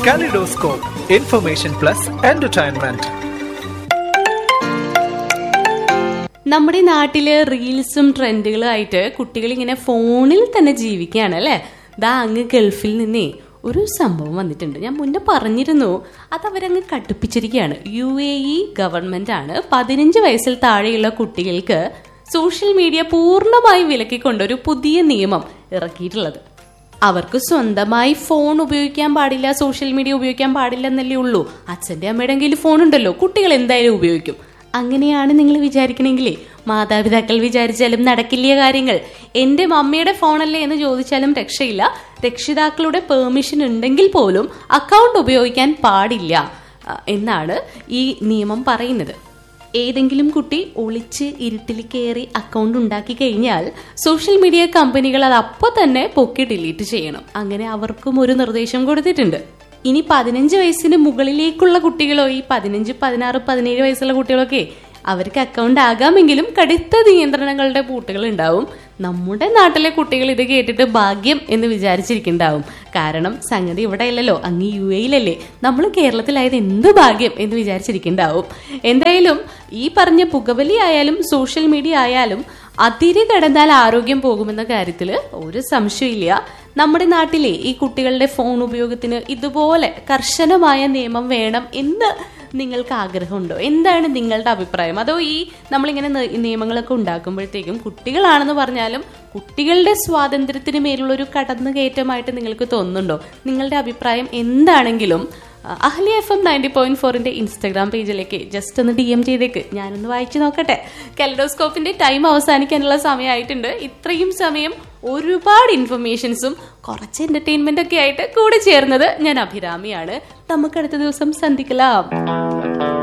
Kaleidoscope, information plus entertainment. നമ്മുടെ നാട്ടില് റീൽസും ട്രെൻഡുകളും ആയിട്ട് കുട്ടികൾ ഇങ്ങനെ ഫോണിൽ തന്നെ ജീവിക്കുകയാണ് അല്ലെ ദാ അങ്ങ് ഗൾഫിൽ നിന്നേ ഒരു സംഭവം വന്നിട്ടുണ്ട് ഞാൻ മുന്നേ പറഞ്ഞിരുന്നു അത് അവരങ്ങ് കടുപ്പിച്ചിരിക്കുകയാണ് യു എ ഇ ഗവൺമെന്റ് ആണ് പതിനഞ്ച് വയസ്സിൽ താഴെയുള്ള കുട്ടികൾക്ക് സോഷ്യൽ മീഡിയ പൂർണ്ണമായി വിലക്കിക്കൊണ്ട് ഒരു പുതിയ നിയമം ഇറക്കിയിട്ടുള്ളത് അവർക്ക് സ്വന്തമായി ഫോൺ ഉപയോഗിക്കാൻ പാടില്ല സോഷ്യൽ മീഡിയ ഉപയോഗിക്കാൻ പാടില്ല എന്നല്ലേ ഉള്ളൂ അച്ഛന്റെ അമ്മയുടെ കയ്യിൽ ഫോൺ ഉണ്ടല്ലോ കുട്ടികൾ എന്തായാലും ഉപയോഗിക്കും അങ്ങനെയാണ് നിങ്ങൾ വിചാരിക്കണമെങ്കിലേ മാതാപിതാക്കൾ വിചാരിച്ചാലും നടക്കില്ല കാര്യങ്ങൾ എന്റെ മമ്മിയുടെ ഫോണല്ലേ എന്ന് ചോദിച്ചാലും രക്ഷയില്ല രക്ഷിതാക്കളുടെ പെർമിഷൻ ഉണ്ടെങ്കിൽ പോലും അക്കൗണ്ട് ഉപയോഗിക്കാൻ പാടില്ല ആ, എന്നാണ് ഈ നിയമം പറയുന്നത് ഏതെങ്കിലും കുട്ടി ഒളിച്ച് ഇരുട്ടിൽ കയറി അക്കൗണ്ട് ഉണ്ടാക്കി കഴിഞ്ഞാൽ സോഷ്യൽ മീഡിയ കമ്പനികൾ അത് അപ്പോൾ തന്നെ പൊക്കി ഡിലീറ്റ് ചെയ്യണം അങ്ങനെ അവർക്കും ഒരു നിർദ്ദേശം കൊടുത്തിട്ടുണ്ട് ഇനി പതിനഞ്ച് വയസ്സിന് മുകളിലേക്കുള്ള കുട്ടികളോ ഈ പതിനഞ്ച് പതിനാറ് പതിനേഴ് വയസ്സുള്ള കുട്ടികളൊക്കെ അവർക്ക് അക്കൗണ്ട് ആകാമെങ്കിലും കടുത്ത നിയന്ത്രണങ്ങളുടെ പൂട്ടുകൾ ഉണ്ടാവും നമ്മുടെ നാട്ടിലെ കുട്ടികൾ ഇത് കേട്ടിട്ട് ഭാഗ്യം എന്ന് വിചാരിച്ചിരിക്കുന്നുണ്ടാവും കാരണം സംഗതി ഇവിടെ അല്ലല്ലോ അങ്ങ് യു എയിലല്ലേ നമ്മൾ കേരളത്തിലായത് എന്ത് ഭാഗ്യം എന്ന് വിചാരിച്ചിരിക്കുന്നുണ്ടാവും എന്തായാലും ഈ പറഞ്ഞ പുകവലി ആയാലും സോഷ്യൽ മീഡിയ ആയാലും അതിര് കടന്നാൽ ആരോഗ്യം പോകുമെന്ന കാര്യത്തിൽ ഒരു സംശയമില്ല നമ്മുടെ നാട്ടിലെ ഈ കുട്ടികളുടെ ഫോൺ ഉപയോഗത്തിന് ഇതുപോലെ കർശനമായ നിയമം വേണം എന്ന് നിങ്ങൾക്ക് ആഗ്രഹമുണ്ടോ എന്താണ് നിങ്ങളുടെ അഭിപ്രായം അതോ ഈ നമ്മളിങ്ങനെ നി- നിയമങ്ങളൊക്കെ ഉണ്ടാക്കുമ്പോഴത്തേക്കും കുട്ടികളാണെന്ന് പറഞ്ഞാലും കുട്ടികളുടെ സ്വാതന്ത്ര്യത്തിന് മേലുള്ള ഒരു കടന്നുകയറ്റമായിട്ട് നിങ്ങൾക്ക് തോന്നുന്നുണ്ടോ നിങ്ങളുടെ അഭിപ്രായം എന്താണെങ്കിലും അഹ് Ahalia F M ninety point ഫോറിന്റെ ഇൻസ്റ്റാഗ്രാം പേജിലേക്ക് ജസ്റ്റ് ഒന്ന് ഡി എം ചെയ്തേക്ക് ഞാനൊന്ന് വായിച്ചു നോക്കട്ടെ കലഡോസ്കോപ്പിന്റെ ടൈം അവസാനിക്കാനുള്ള സമയമായിട്ടുണ്ട് ഇത്രയും സമയം ഒരുപാട് ഇൻഫർമേഷൻസും കുറച്ച് എന്റർടൈൻമെന്റ് ഒക്കെ ആയിട്ട് കൂടെ ചേർന്നത് ഞാൻ അഭിരാമിയാണ് നമുക്ക് അടുത്ത ദിവസം സന്ധിக்கலாம்